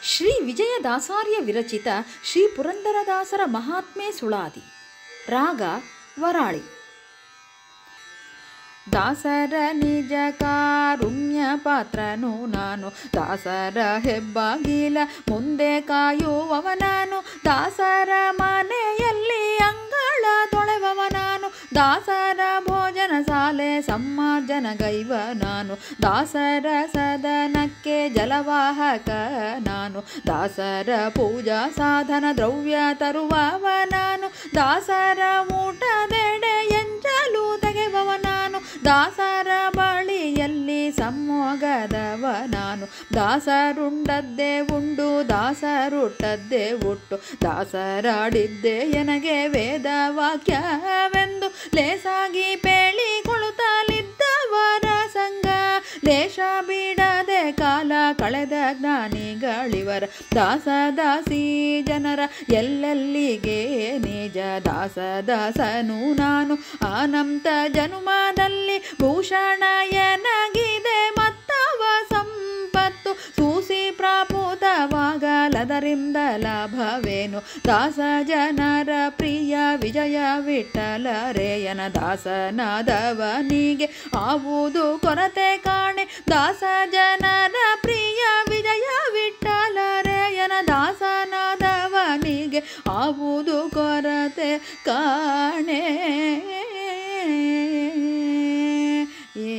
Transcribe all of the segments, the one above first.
ಶ್ರೀ ವಿಜಯದಾಸಾರ್ಯ ವಿರಚಿತ ಶ್ರೀ ಪುರಂದರದಾಸರ ಮಹಾತ್ಮೆ ಸುಳಾದಿ ರಾಗ ವರಾಳಿ ದಾಸರ ನಿಜ ಕಾರುಣ್ಯ ಪಾತ್ರನು ನಾನು ದಾಸರ ಹೆಬ್ಬಾಗಿಲ ಮುಂದೆ ಕಾಯುವವ ನಾನು ದಾಸರ ಮನೆಯಲ್ಲಿ ಅಂಗಳ ತೊಳೆವವ ನಾನು ದಾಸರ ಭೋಜನ ಸಾಲೆ ಸಮ್ಮಾರ್ಜನ ಗೈವ ನಾನು ದಾಸರ ಸದನಕ್ಕೆ ಜಲವಾಹಕ ನಾನು ದಾಸರ ಪೂಜಾ ಸಾಧನ ದ್ರವ್ಯ ತರುವವ ನಾನು ದಾಸರ ಊಟದೆಡೆ ಎಂಜಲು ತೆಗೆವವ ನಾನು ದಾಸರ ಬಳಿಯಲ್ಲಿ ಸಮ್ಮೋಗದವ ನಾನು ದಾಸರುಂಡದ್ದೇ ಉಂಡು ದಾಸರುಟ್ಟದ್ದೇ ಉಟ್ಟು ದಾಸರಾಡಿದ್ದೆ ಎನಗೆ ವೇದ ವಾಕ್ಯವೆಂದು ಲೇಸಾಗಿ ಪೇಳಿಕೊಳ್ಳುತ್ತಲಿದ್ದವರ ಸಂಘ ಲೇಷ ಬಿಡದೆ ಕಾಲ ಕಳೆದ ಜ್ಞಾನಿಗಳಿವರ ದಾಸ ದಾಸಿ ಜನರ ಎಲ್ಲೆಲ್ಲಿಗೆ ನಿಜ ದಾಸ ದಾಸನು ನಾನು ಅನಂತ ಜನುಮದಲ್ಲಿ ಭೂಷಣ ಎನಗಿದೆ ಮತ್ತವ ಸಂಪತ್ತು ಸೂಸಿ ಪ್ರಾಪುತವಾಗಲದರಿಂದ ಲಾಭವೇನು ದಾಸ ಜನರ ಪ್ರಿಯ ವಿಜಯ ವಿಠಲರೇಯನ ದಾಸನಾದವನಿಗೆ ಆವುದು ಕೊರತೆ ಕಾಣೆ ದಾಸ ಜನರ ಪ್ರಿಯ ವಿಜಯ ವಿಠಲರೇಯನ ದಾಸನಾದವನಿಗೆ ಆವುದು ಕೊರತೆ ಕಾಣೆ ಏ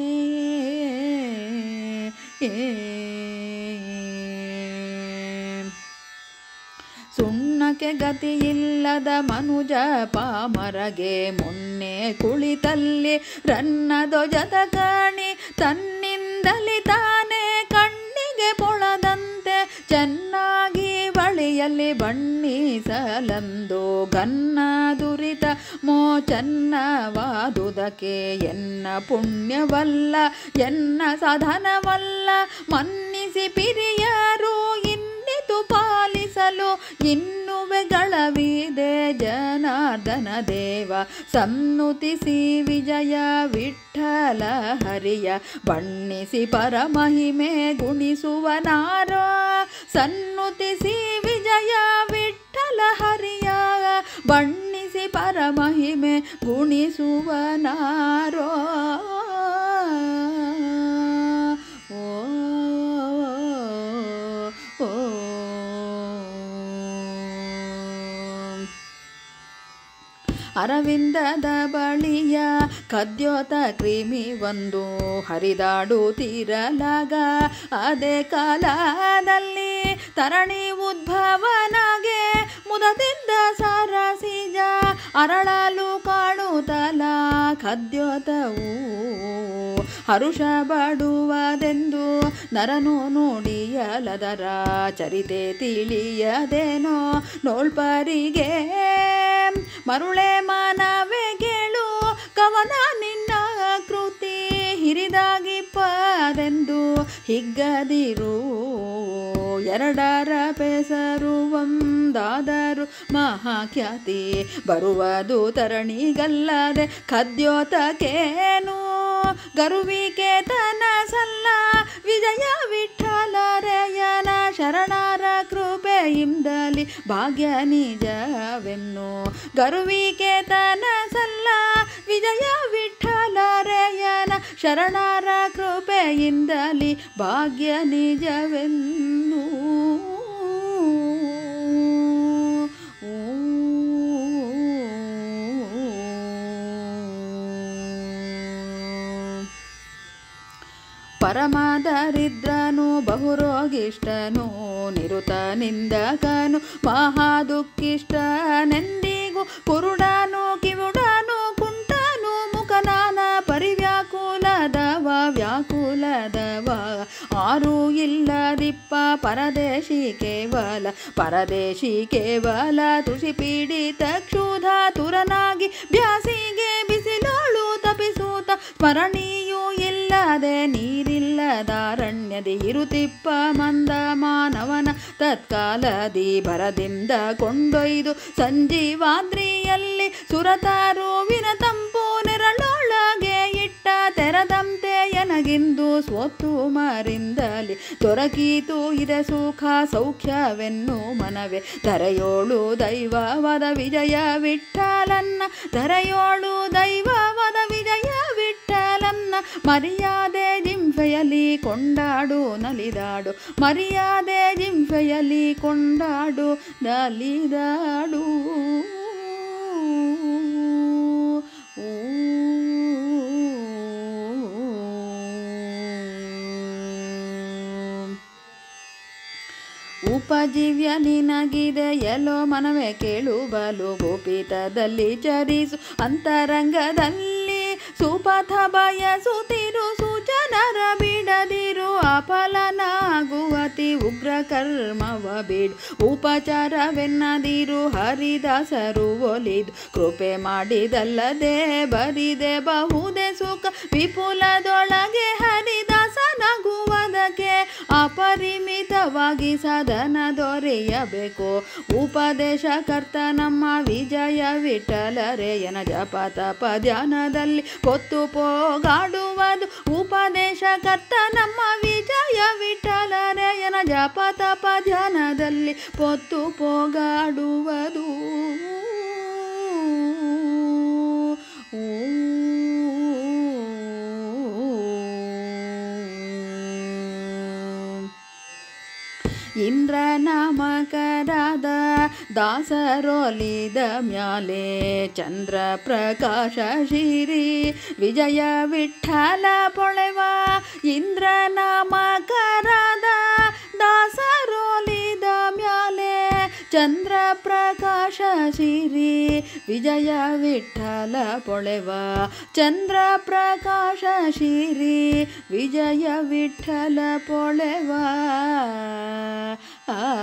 ಸುಣ್ಣಕ್ಕೆ ಗತಿಯಿಲ್ಲದ ಮನುಜ ಪಾಮರಗೆ ಮೊನ್ನೆ ಕುಳಿತಲ್ಲಿ ರನ್ನದೊಜದ ಕಾಣಿ ತನ್ನಿಂದಲಿ ತಾನೇ ಕಣ್ಣಿಗೆ ಪೊಳದಂತೆ ಚೆನ್ನಾಗಿ ಬಳಿಯಲ್ಲಿ ಬಣ್ಣಿಸಲಂದು ಗನ್ನ ದುರಿತ ಮೋಚನ್ನವಾದುದಕ್ಕೆ ಎನ್ನ ಪುಣ್ಯವಲ್ಲ ಎನ್ನ ಸಾಧನವಲ್ಲ ಮನ್ನಿಸಿ ಪಿರಿಯರು ಇನ್ನಿತು ಪಾಲಿಸಲು ಇನ್ನುವೆಗಳವಿದೆ ಜನಾರ್ದನ ದೇವ ಸನ್ನುತಿಸಿ ವಿಜಯ ವಿಠಲ ಹರಿಯ ಬಣ್ಣಿಸಿ ಪರಮಹಿಮೆ ಗುಣಿಸುವನಾರೋ ಸನ್ನುತಿಸಿ ವಿಜಯ ವಿಠಲ ಹರಿಯ ಬಣ್ಣಿಸಿ ಪರಮಹಿಮೆ ಗುಣಿಸುವನಾರೋ ಓ ಓ ಅರವಿಂದದ ಬಳಿಯ ಕದ್ಯೋತ ಕ್ರಿಮಿ ಒಂದು ಹರಿದಾಡುತ್ತಿರಲಾಗ ಅದೇ ಕಾಲದಲ್ಲಿ ತರಣಿ ಉದ್ಭವನಾಗೆ ಮುದದಿಂದ ಸಾರಸಿಜ ಅರಳಲು ಕಾಣುತ್ತಲ ಕದ್ಯೋತವು ಹರುಷ ಬಡುವದೆಂದು ನರನು ನುಡಿಯಲದರ ಚರಿತೆ ತಿಳಿಯದೇನೋ ನೋಳ್ಪರಿಗೆ ಮರುಳೆ ಮಾನವೇ ಕೇಳು ಕವನ ನಿನ್ನ ಕೃತಿ ಹಿರಿದಾಗಿಪ್ಪದೆಂದು ಹಿಗ್ಗದಿರು ಎರಡರ ಪೆಸರು ಒಂದಾದರು ಮಹಾಖ್ಯಾತಿ ಬರುವುದು ತರಣಿಗಲ್ಲದೆ ಕದ್ಯೋತಕೇನು ಗರುವಿಕೆ ತನ ಸಲ್ಲ ವಿಜಯ ವಿಠಲರಯನ ಶರಣರ ಕೃಪೆಯಿಂದಲಿ ಭಾಗ್ಯ ನಿಜವೆನ್ನು ಗರುವಿಕೆ ತನ ಸಲ್ಲ ವಿಜಯ ವಿಠಲರಯನ ಶರಣರ ಕೃಪೆಯಿಂದಲಿ ಭಾಗ್ಯ ನಿಜವೆನ್ನು ಪರಮದರಿದ್ರನು ಬಹುರೋಗಿಷ್ಟನು ನಿರುತ ನಿಂದಕನು ಮಹಾದುಃಖಿಷ್ಟನೆಂದಿಗೂ ಕುರುಡನು ಕಿವುಡನು ಕುಂಟನು ಮುಖನಾನ ಪರಿವ್ಯಾಕುಲದವ ವ್ಯಾಕುಲದವ ಆರು ಇಲ್ಲದಿಪ್ಪ ಪರದೇಶಿ ಕೇವಲ ಪರದೇಶಿ ಕೇವಲ ತುಷಿ ಪೀಡಿತ ಕ್ಷುಧ ತುರನಾಗಿ ಬ್ಯಾಸಿಗೆ ಬಿಸಿಲೋಳು ತಪಿಸು ಮರೆಯೂತ ಸ್ಮರಣೀಯೂ ಇಲ್ಲದೆ ನೀರಿಲ್ಲದಾರಣ್ಯದಿ ಇರುತಿಪ್ಪ ಮಂದ ಮಾನವನ ತತ್ಕಾಲದಿ ಭರದಿಂದ ಕೊಂಡೊಯ್ದು ಸಂಜೀವಾದ್ರಿಯಲ್ಲಿ ಸುರತಾರುವಿನ ತಂಪು ನೆರಳೊಳಗೆ ಇಟ್ಟ ತೆರದಂತೆ ಎನಗಿಂದು ಸ್ವತ್ತು ಮರಿಂದಲಿ ದೊರಕೀತು ಇದೆ ಸುಖ ಸೌಖ್ಯವೆನ್ನು ಮನವೇ ಧರೆಯೋಳು ದೈವವಾದ ವಿಜಯ ವಿಠಲನ್ನ ಧರೆಯೋಳು ದೈವವಾದ ವಿಜಯ ವಿಠಲನ್ನ ಮರ್ಯಾದೆ ಜಿಂಫೆಯಲ್ಲಿ ಕೊಂಡಾಡು ನಲಿದಾಡು ಮರ್ಯಾದೆ ಜಿಂಫೆಯಲ್ಲಿ ಕೊಂಡಾಡು ನಲಿದಾಡು ಉಪಜೀವ್ಯ ನಿನಗಿದೆ ಎಲ್ಲೋ ಮನವೇ ಕೇಳು ಬಲು ಗೋಪಿತದಲ್ಲಿ ಚರಿಸು ಅಂತರಂಗದಲ್ಲಿ ಸುಪಥ ಬಯಸುತ್ತಿರು ಸುಜನರ ಬಿಡದಿರು ಅಫಲನಾಗುವತಿ ಉಗ್ರ ಕರ್ಮವ ಬಿಡು ಉಪಚಾರವೆನ್ನದಿರು ಹರಿದಾಸರು ಒಲಿದು ಕೃಪೆ ಮಾಡಿದಲ್ಲದೆ ಬರಿದೆ ಬಹುದೇ ಸುಖ ವಿಪುಲದೊಳಗೆ ಹರಿದಾಸನಾಗುವುದಕ್ಕೆ ಅಪರಿಮಿತವಾಗಿ ಸದನ ದೊರೆಯಬೇಕು ಉಪದೇಶಕರ್ತ ನಮ್ಮ ವಿಜಯ ವಿಠಲರೇಯನ ಜಪ ತಪ ಧ್ಯಾನದಲ್ಲಿ ಪೊತ್ತು ಪೋಗಾಡುವುದು ಉಪದೇಶಕರ್ತ ನಮ್ಮ ವಿಜಯ ವಿಠಲರೇಯನ ಜಪ ತಪ ಧ್ಯಾನದಲ್ಲಿ ಪೊತ್ತು ಪೋಗಾಡುವುದು ಇಂದ್ರ ನಾಮಕರಾದ ದಾಸರೋಲಿದ ಮ್ಯಾಲೆ ಚಂದ್ರ ಪ್ರಕಾಶ ಶಿರಿ ವಿಜಯ ವಿಠಲ ಪೊಳೆವ ಇಂದ್ರ ನಾಮಕರಾದ ದಾಸರೋಲಿದ ಮ್ಯಾಲೆ ಚಂದ್ರ ಪ್ರಕಾಶ ಶಿರಿ ವಿಜಯ ವಿಠಲ ಪೊಳೆವ ಚಂದ್ರ ಪ್ರಕಾಶ ಶಿರಿ ವಿಜಯ ವಿಠಲ ಪೊಳೆವ ಆ